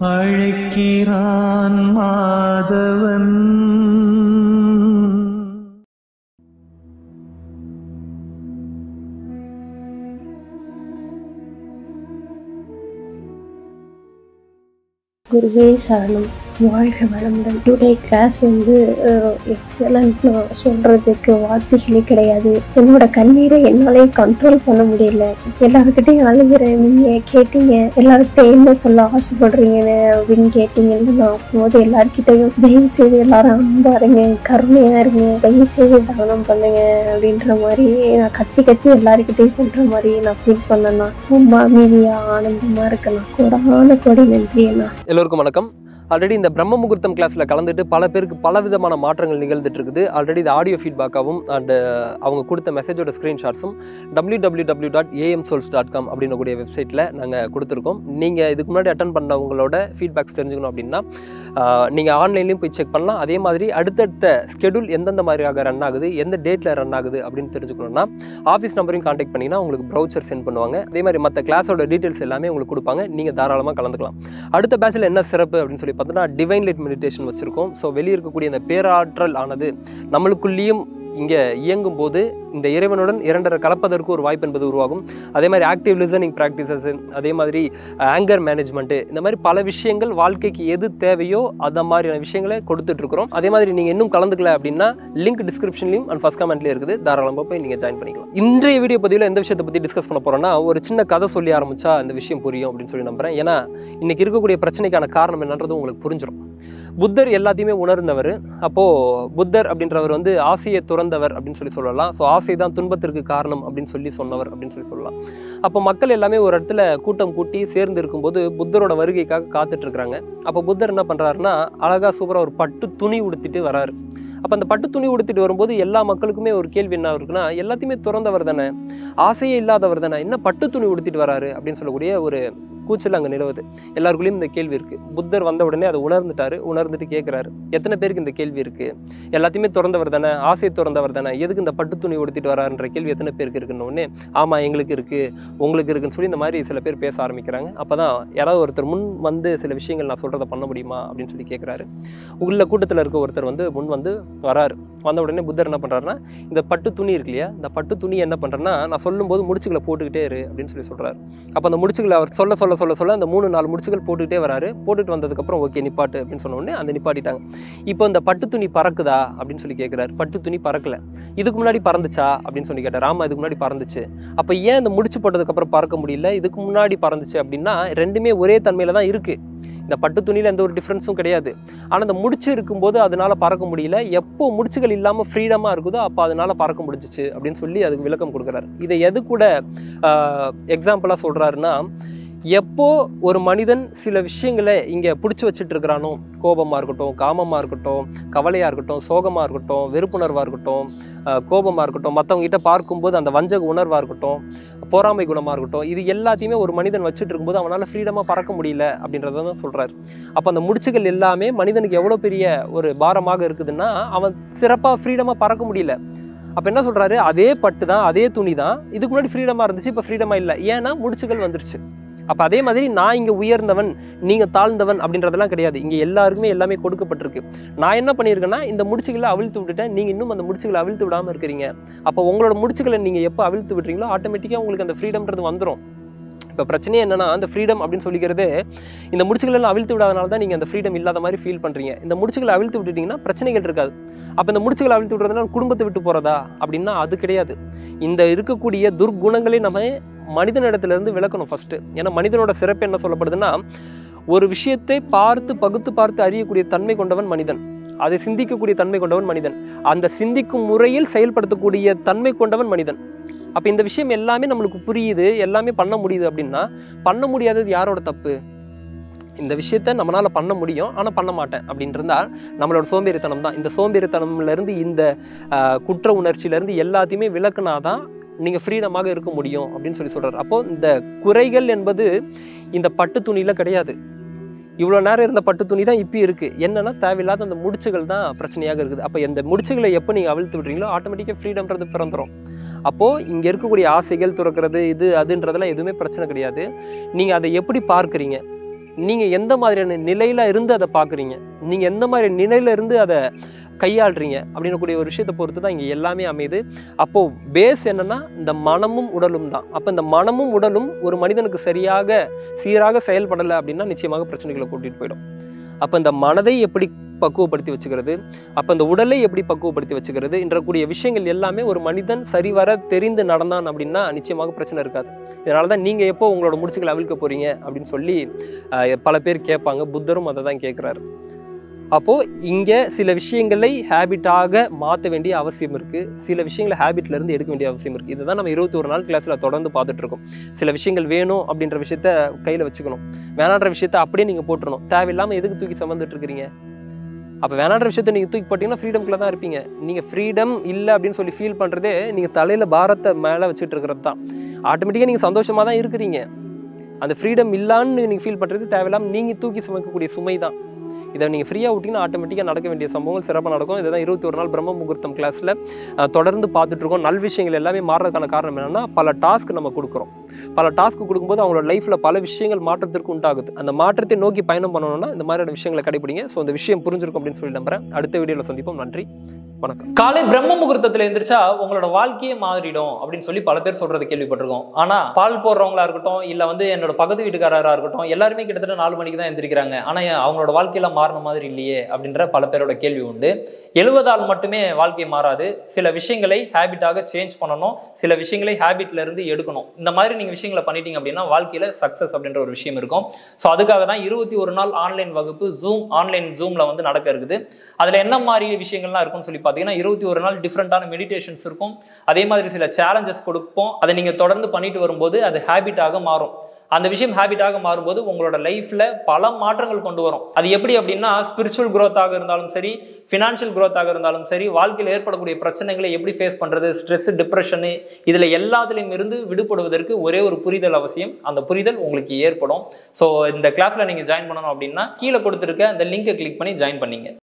அழைக்கிறான் மாதவன் குருவே சரணம் வாழ்க வளமுடன் டுடே கிளாஸ் வந்து எக்ஸலண்ட் நான் சொல்றதுக்கு வார்த்தைகளே கிடையாது என்னோட கண்ணீரை என்னாலே கண்ட்ரோல் பண்ண முடியல எல்லாருக்கிட்டையும் அழுகிறேன் நீங்க கேட்டீங்க எல்லாருக்கிட்டையும் என்ன சொல்ல ஆசைப்படுறீங்கன்னு அப்படின்னு கேட்டீங்கன்னு நான் போது எல்லார்கிட்டையும் தயவு செய்து எல்லாரும் அன்பா இருங்க கருணையா இருங்க தயவு செய்து தானம் பண்ணுங்க அப்படின்ற மாதிரி நான் கத்தி கத்தி எல்லாருக்கிட்டையும் சொல்ற மாதிரி நான் ஃபீல் பண்ணேன்னா ரொம்ப அமைதியா ஆனந்தமா இருக்கேன் கொடான கொடி நன்றி அண்ணா எல்லோருக்கும் வணக்கம் ஆல்ரெடி இந்த பிரம்ம முகூர்த்தம் கிளாஸில் கலந்துட்டு பல பேருக்கு பல விதமான மாற்றங்கள் நிகழ்ந்துட்டு இருக்குது ஆல்ரெடி இது ஆடியோ ஃபீட்பேக்காகவும் அண்ட் அவங்க கொடுத்த மெசேஜோட ஸ்க்ரீன்ஷாட்ஸும் W W W dot AM souls dot com அப்படின்னக்கூடிய வெப்சைட்டில் நாங்கள் கொடுத்துருக்கோம் நீங்கள் இதுக்கு முன்னாடி அட்டன் பண்ணவங்களோட ஃபீட்பேக்ஸ் தெரிஞ்சுக்கணும் அப்படின்னா நீங்கள் ஆன்லைன்லேயும் போய் செக் பண்ணலாம் அதே மாதிரி அடுத்தடுத்த ஸ்கெடியூல் எந்தெந்த மாதிரியாக ரன் ஆகுது எந்த டேட்டில் ரன் ஆகுது அப்படின்னு தெரிஞ்சுக்கணும்னா ஆஃபீஸ் நம்பரையும் காண்டாக்ட் பண்ணிங்கன்னா உங்களுக்கு ப்ரௌச்சர் சென்ட் பண்ணுவாங்க அதே மாதிரி மற்ற கிளாஸோட டீட்டெயில்ஸ் எல்லாமே உங்களுக்கு கொடுப்பாங்க நீங்கள் தாராளமாக கலந்துக்கலாம் அடுத்த பேட்சில் என்ன சிறப்பு அப்படின்னு சொல்லி பார்த்தோன்னா டிவைன் லைட் மெடிடேஷன் வச்சுருக்கோம் ஸோ வெளியே இருக்கக்கூடிய இந்த பேராற்றல் ஆனது நம்மளுக்குள்ளேயும் இங்கே இயங்கும் போது இந்த இறைவனுடன் இரண்டரை கலப்பதற்கு ஒரு வாய்ப்பு என்பது உருவாகும் அதே மாதிரி ஆக்டிவ் லிசனிங் ப்ராக்டிசஸ் அதே மாதிரி ஆங்கர் மேனேஜ்மெண்ட்டு இந்த மாதிரி பல விஷயங்கள் வாழ்க்கைக்கு எது தேவையோ அந்த மாதிரியான விஷயங்களை கொடுத்துட்ருக்குறோம் அதே மாதிரி நீங்கள் இன்னும் கலந்துக்கல அப்படின்னா லிங்க் டிஸ்கிரிப்ஷன்லையும் அண்ட் ஃபஸ்ட் கமெண்ட்லேயும் இருக்குது தாராளமாக போய் நீங்கள் ஜாயின் பண்ணிக்கலாம் இன்றைய வீடியோ பதிவில் எந்த விஷயத்தை பற்றி டிஸ்கஸ் பண்ண போகிறோம்னா ஒரு சின்ன கதை சொல்லி ஆரம்பிச்சா இந்த விஷயம் புரியும் அப்படின்னு சொல்லி நம்புறேன் ஏன்னா இன்னைக்கு இருக்கக்கூடிய பிரச்சனைக்கான காரணம் என்னன்றது உங்களுக்கு புரிஞ்சிடும் புத்தர் எல்லாத்தையுமே உணர்ந்தவர் அப்போது புத்தர் அப்படின்றவர் வந்து ஆசையை துறந்தவர் அப்படின்னு சொல்லி சொல்லலாம் ஸோ ஆசை தான் துன்பத்திற்கு காரணம் அப்படின்னு சொல்லி சொன்னவர் அப்படின்னு சொல்லி சொல்லலாம் அப்போ மக்கள் எல்லாமே ஒரு இடத்துல கூட்டம் கூட்டி சேர்ந்து இருக்கும்போது புத்தரோட வருகைக்காக காத்துட்டு இருக்கிறாங்க அப்போ புத்தர் என்ன பண்ணுறாருன்னா அழகாக சூப்பராக ஒரு பட்டு துணி உடுத்திட்டு வராரு அப்போ அந்த பட்டு துணி உடுத்திட்டு வரும்போது எல்லா மக்களுக்குமே ஒரு கேள்வி என்ன இருக்குன்னா எல்லாத்தையுமே துறந்தவர் தானே ஆசையே இல்லாதவர் தானே என்ன பட்டு துணி உடுத்திட்டு வராரு அப்படின்னு சொல்லக்கூடிய ஒரு கூச்சல் அங்கே நிலவுது எல்லாருக்குள்ளேயும் இந்த கேள்வி இருக்கு புத்தர் வந்த உடனே அதை உணர்ந்துட்டாரு உணர்ந்துட்டு கேட்குறாரு எத்தனை பேருக்கு இந்த கேள்வி இருக்கு எல்லாத்தையுமே திறந்தவர் தானே ஆசை திறந்தவர் தானே எதுக்கு இந்த பட்டு துணி உடுத்திட்டு வராருன்ற கேள்வி எத்தனை பேருக்கு இருக்குன்னு உடனே ஆமா எங்களுக்கு இருக்கு உங்களுக்கு இருக்குன்னு சொல்லி இந்த மாதிரி சில பேர் பேச ஆரம்பிக்கிறாங்க அப்பதான் யாராவது ஒருத்தர் முன் வந்து சில விஷயங்கள் நான் சொல்றதை பண்ண முடியுமா அப்படின்னு சொல்லி கேட்குறாரு உள்ள கூட்டத்தில் இருக்க ஒருத்தர் வந்து முன் வந்து வராரு வந்த உடனே புத்தர் என்ன பண்றாருன்னா இந்த பட்டு துணி இருக்கு இல்லையா இந்த பட்டு துணி என்ன பண்றேன்னா நான் சொல்லும்போது முடிச்சுகளை போட்டுக்கிட்டே இரு அப்படின்னு சொல்லி சொல்றாரு அப்போ அந்த முடிச்சுகளை அவர் சொல்ல சொல்ல சொல்ல சொல்ல அந்த மூணு நாலு முடிச்சுகள் போட்டுக்கிட்டே வராரு போட்டுட்டு வந்ததுக்கப்புறம் ஓகே நிப்பாட்டு அப்படின்னு சொன்ன உடனே அந்த நிப்பாட்டிட்டாங்க இப்போ இந்த பட்டு துணி பறக்குதா அப்படின்னு சொல்லி கேட்குறாரு பட்டு துணி பறக்கல இதுக்கு முன்னாடி பறந்துச்சா அப்படின்னு சொல்லி கேட்டார் ஆமா இதுக்கு முன்னாடி பறந்துச்சு அப்போ ஏன் இந்த முடிச்சு போட்டதுக்கப்புறம் பறக்க முடியல இதுக்கு முன்னாடி பறந்துச்சு அப்படின்னா ரெண்டுமே ஒரே தன்மையில தான் இருக்கு இந்த பட்டு துணியில் எந்த ஒரு டிஃப்ரென்ஸும் கிடையாது ஆனால் இந்த முடிச்சு இருக்கும்போது அதனால பறக்க முடியல எப்போ முடிச்சுகள் இல்லாமல் ஃப்ரீடமாக இருக்குதோ அப்போ அதனால பறக்க முடிஞ்சிச்சு அப்படின்னு சொல்லி அதுக்கு விளக்கம் கொடுக்குறாரு இதை எது கூட எக்ஸாம்பிளாக சொல்கிறாருன்னா எப்போ ஒரு மனிதன் சில விஷயங்களை இங்கே பிடிச்சி வச்சுட்டு இருக்கிறானோ கோபமாக இருக்கட்டும் காமமாக இருக்கட்டும் கவலையாக இருக்கட்டும் சோகமாக இருக்கட்டும் வெறுப்புணர்வாக இருக்கட்டும் கோபமாக இருக்கட்டும் மற்றவங்க கிட்ட பார்க்கும்போது அந்த வஞ்சக உணர்வாக இருக்கட்டும் பொறாமை குணமாக இருக்கட்டும் இது எல்லாத்தையுமே ஒரு மனிதன் வச்சுட்டு இருக்கும்போது அவனால் ஃப்ரீடமாக பறக்க முடியல அப்படின்றத தான் சொல்கிறாரு அப்போ அந்த முடிச்சுகள் எல்லாமே மனிதனுக்கு எவ்வளோ பெரிய ஒரு பாரமாக இருக்குதுன்னா அவன் சிறப்பாக ஃப்ரீடமாக பறக்க முடியல அப்போ என்ன சொல்கிறாரு அதே பட்டு தான் அதே துணி தான் இதுக்கு முன்னாடி ஃப்ரீடமாக இருந்துச்சு இப்போ ஃப்ரீடமாக இல்லை ஏன்னா முடிச்சுகள் வந்துருச்சு அப்போ அதே மாதிரி நான் இங்கே உயர்ந்தவன் நீங்கள் தாழ்ந்தவன் அப்படின்றதெல்லாம் கிடையாது இங்கே எல்லாருக்குமே எல்லாமே கொடுக்கப்பட்டிருக்கு நான் என்ன பண்ணியிருக்கேன்னா இந்த முடிச்சுகளை அவிழ்த்து விட்டுட்டேன் நீங்கள் இன்னும் அந்த முடிச்சுகளை அவிழ்த்து விடாமல் இருக்கிறீங்க அப்போ உங்களோட முடிச்சுகளை நீங்கள் எப்போ அவிழ்த்து விட்டுறீங்களோ ஆட்டோமேட்டிக்காக உங்களுக்கு அந்த ஃப்ரீடம்ன்றது வந்துடும் இப்போ பிரச்சனையே என்னன்னா அந்த ஃப்ரீடம் அப்படின்னு சொல்லிக்கிறது இந்த முடிச்சுகள் எல்லாம் அவிழ்த்து விடாதனால தான் நீங்கள் அந்த ஃப்ரீடம் இல்லாத மாதிரி ஃபீல் பண்ணுறீங்க இந்த முடிச்சுகளை அவிழ்த்து விட்டுட்டீங்கன்னா பிரச்சனைகள் இருக்காது அப்போ இந்த முடிச்சுகளை அவிழ்த்து விடுறதுனால குடும்பத்தை விட்டு போகிறதா அப்படின்னா அது கிடையாது இந்த இருக்கக்கூடிய துர்குணங்களை நம்ம மனிதனிடத்திலிருந்து விளக்கணும் ஃபஸ்ட்டு ஏன்னா மனிதனோட சிறப்பு என்ன சொல்லப்படுதுன்னா ஒரு விஷயத்தை பார்த்து பகுத்து பார்த்து அறியக்கூடிய தன்மை கொண்டவன் மனிதன் அதை சிந்திக்கக்கூடிய தன்மை கொண்டவன் மனிதன் அந்த சிந்திக்கும் முறையில் செயல்படுத்தக்கூடிய தன்மை கொண்டவன் மனிதன் அப்போ இந்த விஷயம் எல்லாமே நம்மளுக்கு புரியுது எல்லாமே பண்ண முடியுது அப்படின்னா பண்ண முடியாதது யாரோட தப்பு இந்த விஷயத்த நம்மளால பண்ண முடியும் ஆனால் பண்ண மாட்டேன் அப்படின்னு இருந்தால் நம்மளோட சோம்பேறித்தனம் தான் இந்த சோம்பேறித்தனம்லேருந்து இந்த குற்ற உணர்ச்சியிலேருந்து எல்லாத்தையுமே விளக்குனாதான் நீங்கள் ஃப்ரீடமாக இருக்க முடியும் அப்படின்னு சொல்லி சொல்கிறார் அப்போது இந்த குறைகள் என்பது இந்த பட்டு துணியில் கிடையாது இவ்வளோ நேரம் இருந்த பட்டு துணி தான் இப்போ இருக்குது என்னன்னா தேவையில்லாத அந்த முடிச்சுகள் தான் பிரச்சனையாக இருக்குது அப்போ இந்த முடிச்சுகளை எப்போ நீங்கள் அவிழ்த்து விடுறீங்களோ ஆட்டோமேட்டிக்காக ஃப்ரீடம்ன்றது பிறந்துடும் அப்போது இங்கே இருக்கக்கூடிய ஆசைகள் துறக்கிறது இது அதுன்றதெல்லாம் எதுவுமே பிரச்சனை கிடையாது நீங்கள் அதை எப்படி பார்க்குறீங்க நீங்கள் எந்த மாதிரியான நிலையில் இருந்து அதை பார்க்குறீங்க நீங்கள் எந்த மாதிரி நிலையில இருந்து அதை கையாளுறீங்க அப்படின்னக்கூடிய ஒரு விஷயத்தை பொறுத்து தான் இங்கே எல்லாமே அமையுது அப்போது பேஸ் என்னன்னா இந்த மனமும் உடலும் தான் அப்போ இந்த மனமும் உடலும் ஒரு மனிதனுக்கு சரியாக சீராக செயல்படலை அப்படின்னா நிச்சயமாக பிரச்சனைகளை கூட்டிகிட்டு போயிடும் அப்போ இந்த மனதை எப்படி பக்குவப்படுத்தி வச்சுக்கிறது அப்போ இந்த உடலை எப்படி பக்குவப்படுத்தி வச்சுக்கிறது என்றக்கூடிய விஷயங்கள் எல்லாமே ஒரு மனிதன் சரிவர தெரிந்து நடந்தான் அப்படின்னா நிச்சயமாக பிரச்சனை இருக்காது இதனால தான் நீங்கள் எப்போ உங்களோட முடிச்சுகளை அவிழ்க்க போறீங்க அப்படின்னு சொல்லி ஆஹ், பல பேர் கேட்பாங்க புத்தரும் அதை தான் கேட்குறாரு அப்போது இங்கே சில விஷயங்களை ஹேபிட்டாக மாற்ற வேண்டிய அவசியம் இருக்குது சில விஷயங்களை habitல இருந்து எடுக்க வேண்டிய அவசியம் இருக்குது இதுதான் நம்ம இருபத்தி ஒரு நாள் கிளாஸில் தொடர்ந்து பார்த்துட்டு இருக்கோம் சில விஷயங்கள் வேணும் அப்படின்ற விஷயத்த கையில் வச்சுக்கணும் வேணான்ற விஷயத்த அப்படியே நீங்கள் போட்டுறணும் தேவையில்லாமல் எதுக்கு தூக்கி சுமந்துட்டு இருக்கிறீங்க அப்போ வேணான்ற விஷயத்த நீங்கள் தூக்கி போட்டிங்கன்னா ஃப்ரீடம்குள்ளே தான் இருப்பீங்க நீங்கள் ஃப்ரீடம் இல்லை அப்படின்னு சொல்லி ஃபீல் பண்ணுறதே நீங்கள் தலையில் பாரத்தை மேலே வச்சுட்டு இருக்கிறது தான் ஆட்டோமேட்டிக்காக நீங்கள் சந்தோஷமாக தான் இருக்கிறீங்க அந்த ஃப்ரீடம் இல்லான்னு நீங்கள் ஃபீல் பண்ணுறது தேவையில்லாமல் நீங்கள் தூக்கி சுமக்கக்கூடிய சுமை தான் இதை நீங்கள் ஃப்ரீயாக விட்டிங்கன்னா ஆட்டோமேட்டிக்காக நடக்க வேண்டிய சம்பவங்கள் சிறப்பாக நடக்கும் இதுதான் இருபத்தி ஒரு நாள் பிரம்ம முகூர்த்தம் கிளாஸில் தொடர்ந்து பார்த்துட்டு இருக்கோம் நல் விஷயங்கள் எல்லாமே மாறுறதுக்கான காரணம் என்னன்னா பல டாஸ்க் நம்ம கொடுக்குறோம் பல டாஸ்க் கொடுக்கும்போது அவங்களோட லைஃப்பில் பல விஷயங்கள் மாற்றத்திற்கு உண்டாகுது அந்த மாற்றத்தை நோக்கி பயணம் பண்ணணும்னா இந்த மாதிரியான விஷயங்களை கடைபிடிங்க ஸோ இந்த விஷயம் புரிஞ்சிருக்கும் அப்படின்னு சொல்லி நம்புறேன் அடுத்த வீடியோவில் சந்திப்போம் நன்றி வணக்கம் காலை பிரம்ம முகூர்த்தத்துல எந்திரிச்சா உங்களோட வாழ்க்கையே மாறிடும் அப்படின்னு சொல்லி பல பேர் சொல்றது கேள்விப்பட்டிருக்கோம் ஆனா பால் போடுறவங்களா இருக்கட்டும் இல்ல வந்து என்னோட பக்கத்து வீட்டுக்காரரா இருக்கட்டும் எல்லாருமே கிட்டத்தட்ட நாலு மணிக்கு தான் எந்திரிக்கிறாங்க ஆனா ஏன் அவங்களோட வாழ்க்கையில மாறின மாதிரி இல்லையே அப்படின்ற பல பேரோட கேள்வி உண்டு எழுவதால் மட்டுமே வாழ்க்கை மாறாது சில விஷயங்களை ஹேபிட்டாக சேஞ்ச் பண்ணணும் சில விஷயங்களை ஹேபிட்ல இருந்து எடுக்கணும் இந்த மாதிரி நீங்க விஷயங்களை பண்ணிட்டீங்க அப்படின்னா வாழ்க்கையில சக்சஸ் அப்படின்ற ஒரு விஷயம் இருக்கும் ஸோ அதுக்காக தான் இருபத்தி ஒரு நாள் ஆன்லைன் வகுப்பு ஜூம் ஆன்லைன் ஜூம்ல வந்து நடக்க இருக்குது அதுல என்ன மாதிரி விஷயங்கள்லாம் இருக்கும்னு சொல்லி பார்த்தீங்கன்னா இருபத்தி ஒரு நாள் டிஃப்ரெண்டான மெடிடேஷன்ஸ் இருக்கும் அதே மாதிரி சில சேலஞ்சஸ் கொடுப்போம் அதை நீங்க தொடர்ந்து பண்ணிட்டு வரும்போது அது ஹேபிட்டாக மாறும் அந்த விஷயம் ஹேபிட்டாக மாறும்போது உங்களோட லைஃப்ல பல மாற்றங்கள் கொண்டு வரும் அது எப்படி அப்படின்னா ஸ்பிரிச்சுவல் growth-ஆக இருந்தாலும் சரி ஃபினான்ஷியல் growth-ஆக இருந்தாலும் சரி வாழ்க்கையில் ஏற்படக்கூடிய பிரச்சனைகளை எப்படி ஃபேஸ் பண்றது ஸ்ட்ரெஸ் டிப்ரெஷனு இதுல எல்லாத்துலேயும் இருந்து விடுபடுவதற்கு ஒரே ஒரு புரிதல் அவசியம் அந்த புரிதல் உங்களுக்கு ஏற்படும் ஸோ இந்த கிளாஸ்ல நீங்க ஜாயின் பண்ணணும் அப்படின்னா கீழே கொடுத்துருக்க அந்த லிங்கை கிளிக் பண்ணி ஜாயின் பண்ணீங்க